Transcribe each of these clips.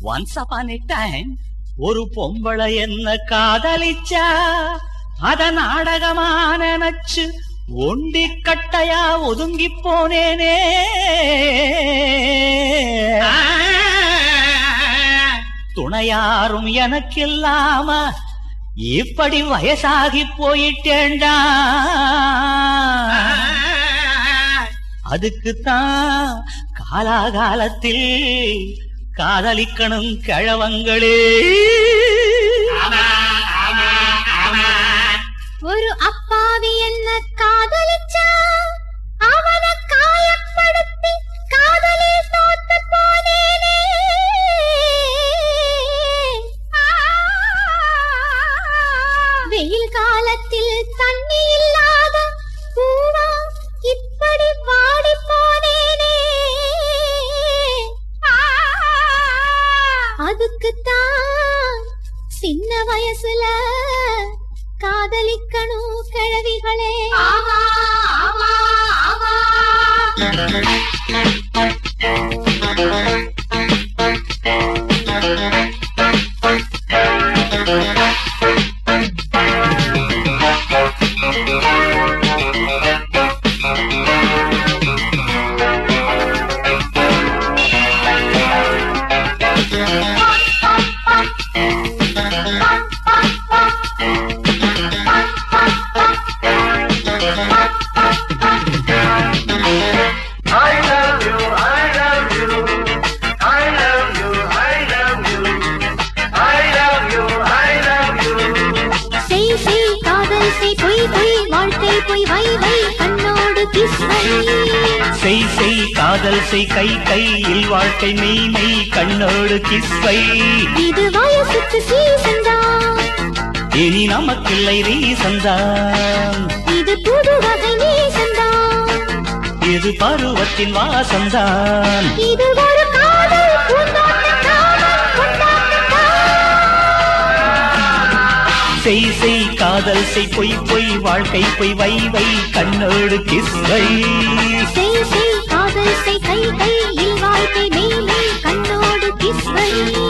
Once upon a time ஒரு பொம்பளை என்ன காதலிச்சா அத நாடகமா நினைச்சு ஒண்டி கட்டையா ஒதுங்கி போனேனே துணையாரும் எனக்கு இல்லாம இப்படி வயசாகி போயிட்டேண்டா அதுக்குத்தான் காலாகாலத்தில் காதலிக்கணும் கிழவங்களே ஒரு அப்பாவி என்ன காதலிச்சா அவன காயப்படுத்தி காதலில் தோத்து போனேனே வெயில் காலத்தில் தண்ணி இல்லாத பூவா இப்படி வாடி போனேனே அதுக்குத்தான் சின்ன வயசுல காதலிக்கணும் கிழவிகளே I love you, I love you. I love you, I love you. I love you, I love you. செய் செய் காதல் செய் பொய் பொய் வாழ்க்கை பொய் வை வை கண்ணோடு கிஸ் வை செய் செய் காதல் செய் கை கையில் வாழ்க்கை மெய் மெய் கண்ணோடு கிஸ்வை இது வயசுக்கு சீசன் தான் இனி நமக்கில்லை ரீசந்தான் இது புது வகை நேசன் தான் இது பருவத்தின் வாசம்தான் இது ஒரு காதல் பூந்தோட்ட காதல் கொண்டாட்ட செய் செய் காதல் செய் பொய் பொய் வாழ்க்கை பொய் வை வை கண்ணோடு கிஸ்வை செய் செய் காதல் செய் கை கையில் வாழ்க்கை மெய் மெய் கண்ணோடு கிஸ் வை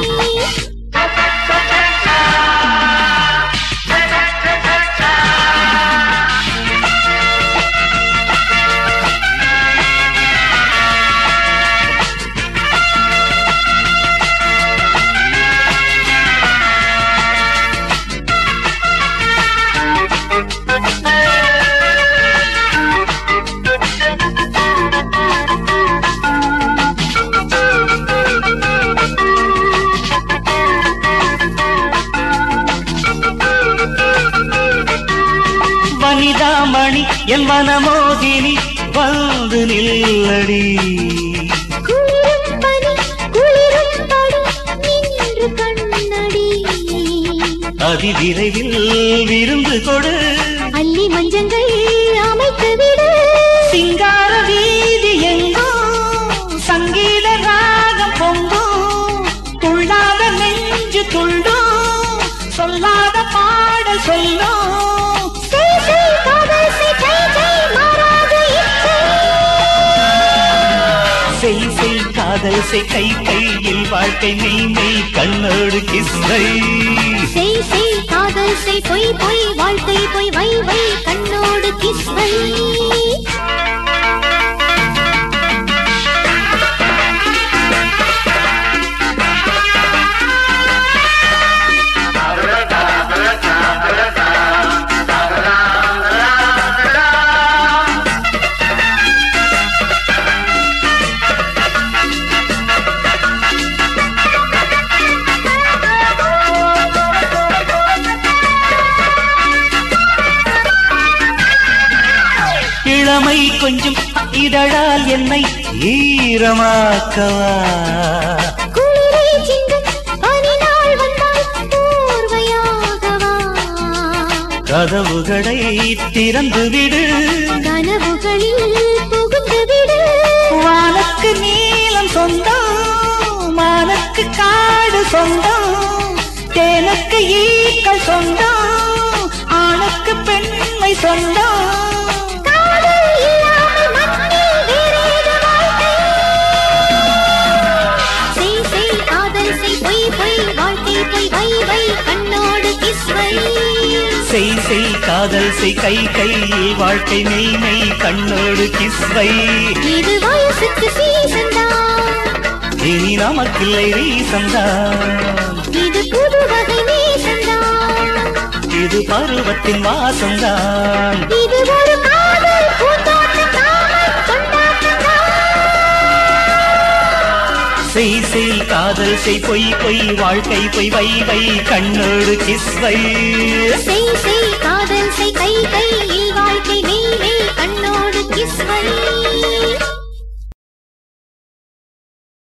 வனிதாமணி என் வனமோகினி வந்து நில்லடி குளிரும் பனி குளிரும் படு நின்று கண்ணடி அதிவிரைவில் விருந்து கொடு அள்ளி மஞ்சங்கள் அமைத்து விடு சிங்கார வீதி எங்கும் சங்கீத ராகம் பொங்கும் துள்ளாத நெஞ்சு துள்ளும் சொல்லாத பாடல் சொல்லும் செய் செய் காதல் செய் கை கை மாறாத இச்சை செய் செய் காதல் செய் கை கையில் வாழ்க்கை மெய் மெய் கண்ணோடு கிஸ்வை செய் செய் காதல் செய் பொய் பொய் வாழ்க்கை பொய் வை வை கண்ணோடு கிஸ் வை இளமை கொஞ்சம் இதழால் என்னை ஈரமாக்கவா குளிரை சிந்தும் பனி நாள் வந்தால் போர்வையாகவா கதவுகளை திறந்து விடு கனவுகளில் புகுந்து விடு வானுக்கு நீளம் சொந்தம் மானுக்கு காடு சொந்தம் தேனுக்கு ஈக்கள் சொந்தம் ஆணுக்கு பெண்மை சொந்தம் காதல் இல்லாமல் மண்ணில் வேறேது வாழ்க்கை செய் செய் காதல் செய் பொய் பொய் வை வை கண்ணோடு கிஸ்வை செய் செய் காதல் செய் கை கையில் வாழ்க்கை மெய் மெய் கண்ணோடு கிஸ்வை இது வயசுக்கு சீசன் தான் இனி நமக்கில்லை ரீசந்தான் இது புது வகை நேசம் தான் இது பருவத்தின் வாசம்தான் இது ஒரு காதல் பூந்தோட்டம் காமல் கொண்டாட்டம் செய் செய் காதல் செய் பொய் பொய் வாழ்க்கை பொய் வை வை கண்ணோடு கிஸ்வை செய் செய் காதல் செய் கை கையில் வாழ்க்கை மெய் மெய் கண்ணோடு கிஸ்வை